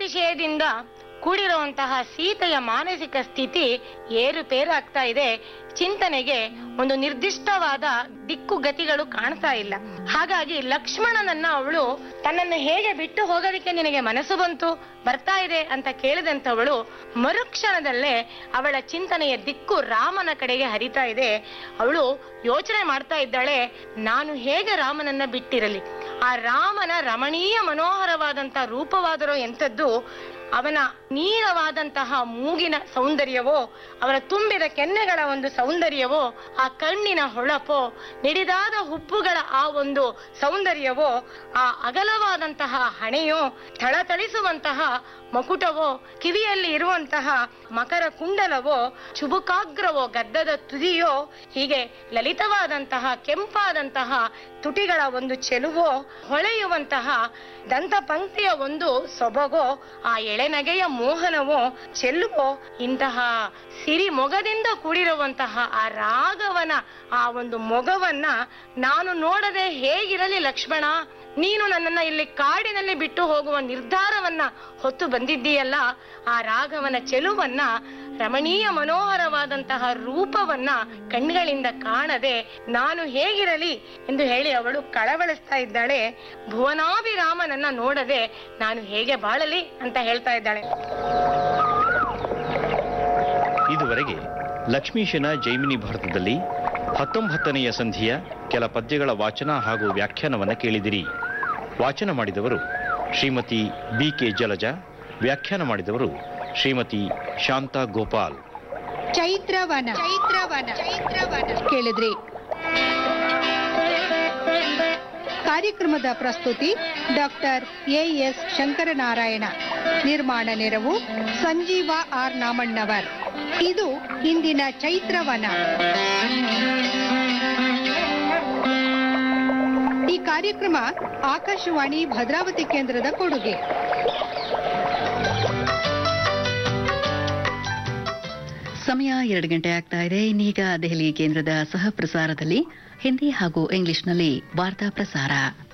ಪ್ರೇಮಾತಿಶಯದಿಂದ ಕೂಡಿರುವಂತಹ ಸೀತೆಯ ಮಾನಸಿಕ ಸ್ಥಿತಿ ಏರುಪೇರಾಗ್ತಾ ಇದೆ ಚಿಂತನೆಗೆ ಒಂದು ನಿರ್ದಿಷ್ಟವಾದ ದಿಕ್ಕುಗತಿಗಳು ಕಾಣ್ತಾ ಇಲ್ಲ ಹಾಗಾಗಿ ಲಕ್ಷ್ಮಣನನ್ನ ಅವಳು ತನ್ನನ್ನು ಹೇಗೆ ಬಿಟ್ಟು ಹೋಗೋದಕ್ಕೆ ನಿನಗೆ ಮನಸ್ಸು ಬಂತು ಬರ್ತಾ ಇದೆ ಅಂತ ಕೇಳಿದಂತವಳು ಮರುಕ್ಷಣದಲ್ಲೇ ಅವಳ ಚಿಂತನೆಯ ದಿಕ್ಕು ರಾಮನ ಕಡೆಗೆ ಹರಿತಾ ಇದೆ ಅವಳು ಯೋಚನೆ ಮಾಡ್ತಾ ಇದ್ದಾಳೆ ನಾನು ಹೇಗೆ ರಾಮನನ್ನ ಬಿಟ್ಟಿರಲಿ ಆ ರಾಮನ ರಮಣೀಯ ಮನೋಹರವಾದಂತಹ ರೂಪವಾದರೂ ಎಂಥದ್ದು ಅವನ ನೀರವಾದಂತಹ ಮೂಗಿನ ಸೌಂದರ್ಯವೋ ಅವನ ತುಂಬಿದ ಕೆನ್ನೆಗಳ ಒಂದು ಸೌಂದರ್ಯವೋ ಆ ಕಣ್ಣಿನ ಹೊಳಪೋ ನಿಡಿದಾದ ಹುಬ್ಬುಗಳ ಆ ಒಂದು ಸೌಂದರ್ಯವೋ ಆ ಅಗಲವಾದಂತಹ ಹಣೆಯೋ ಥಳಥಳಿಸುವಂತಹ ಮಕುಟವೋ ಕಿವಿಯಲ್ಲಿ ಇರುವಂತಹ ಮಕರ ಕುಂಡಲವೋ ಚುಬುಕಾಗ್ರವೋ ಗದ್ದದ ತುದಿಯೋ ಹೀಗೆ ಲಲಿತವಾದಂತಹ ಕೆಂಪಾದಂತಹ ತುಟಿಗಳ ಒಂದು ಚೆಲುವೋ ಹೊಳೆಯುವಂತಹ ದಂತ ಪಂಕ್ತಿಯ ಒಂದು ಸೊಬಗೋ ಆ ಎಳೆನಗೆಯ ಮೋಹನವೋ ಚೆಲ್ಲುವೋ ಇಂತಹ ಸಿರಿ ಮೊಗದಿಂದ ಕೂಡಿರುವಂತಹ ಆ ರಾಘವನ ಆ ಒಂದು ಮೊಗವನ್ನ ನಾನು ನೋಡದೆ ಹೇಗಿರಲಿ ಲಕ್ಷ್ಮಣ ನೀನು ನನ್ನನ್ನ ಇಲ್ಲಿ ಕಾಡಿನಲ್ಲಿ ಬಿಟ್ಟು ಹೋಗುವ ನಿರ್ಧಾರವನ್ನ ಹೊತ್ತು ಬಂದಿದ್ದೀಯಲ್ಲ ಆ ರಾಘವನ ಚೆಲುವನ್ನ ರಮಣೀಯ ಮನೋಹರವಾದಂತಹ ರೂಪವನ್ನ ಕಣ್ಗಳಿಂದ ಕಾಣದೆ ನಾನು ಹೇಗಿರಲಿ ಎಂದು ಹೇಳಿ ಅವಳು ಕಳವಳಿಸ್ತಾ ಇದ್ದಾಳೆ ಭುವನಾಭಿರಾಮನನ್ನ ನೋಡದೆ ನಾನು ಹೇಗೆ ಬಾಳಲಿ ಅಂತ ಹೇಳ್ತಾ ಇದ್ದಾಳೆ ಇದುವರೆಗೆ ಲಕ್ಷ್ಮೀಶನ ಜೈಮಿನಿ ಭಾರತದಲ್ಲಿ ಹತ್ತೊಂಬತ್ತನೆಯ ಸಂಧಿಯ ಕೆಲ ಪದ್ಯಗಳ ವಾಚನ ಹಾಗೂ ವ್ಯಾಖ್ಯಾನವನ್ನ ಕೇಳಿದಿರಿ ವಾಚನ ಮಾಡಿದವರು ಶ್ರೀಮತಿ ಬಿ ಕೆ ಜಲಜ ವ್ಯಾಖ್ಯಾನ ಮಾಡಿದವರು ಶ್ರೀಮತಿ ಶಾಂತಾ ಗೋಪಾಲ್ ಚೈತ್ರವನ ಚೈತ್ರವನ ಚೈತ್ರವನ ಕೇಳಿದ್ರಿ ಕಾರ್ಯಕ್ರಮದ ಪ್ರಸ್ತುತಿ ಡಾಕ್ಟರ್ ಎ ಎಸ್ ಶಂಕರನಾರಾಯಣ ನಿರ್ಮಾಣ ನೆರವು ಸಂಜೀವ ಆರ್ ನಾಮಣ್ಣವರ್ ಇದು ಇಂದಿನ ಚೈತ್ರವನ ಈ ಕಾರ್ಯಕ್ರಮ ಆಕಾಶವಾಣಿ ಭದ್ರಾವತಿ ಕೇಂದ್ರದ ಕೊಡುಗೆ ಸಮಯ ಎರಡು ಗಂಟೆ ಆಗ್ತಾ ಇದೆ ಇನ್ನೀಗ ದೆಹಲಿ ಕೇಂದ್ರದ ಸಹ ಪ್ರಸಾರದಲ್ಲಿ ಹಿಂದಿ ಹಾಗೂ ಇಂಗ್ಲಿಷ್ನಲ್ಲಿ ವಾರ್ತಾ ಪ್ರಸಾರ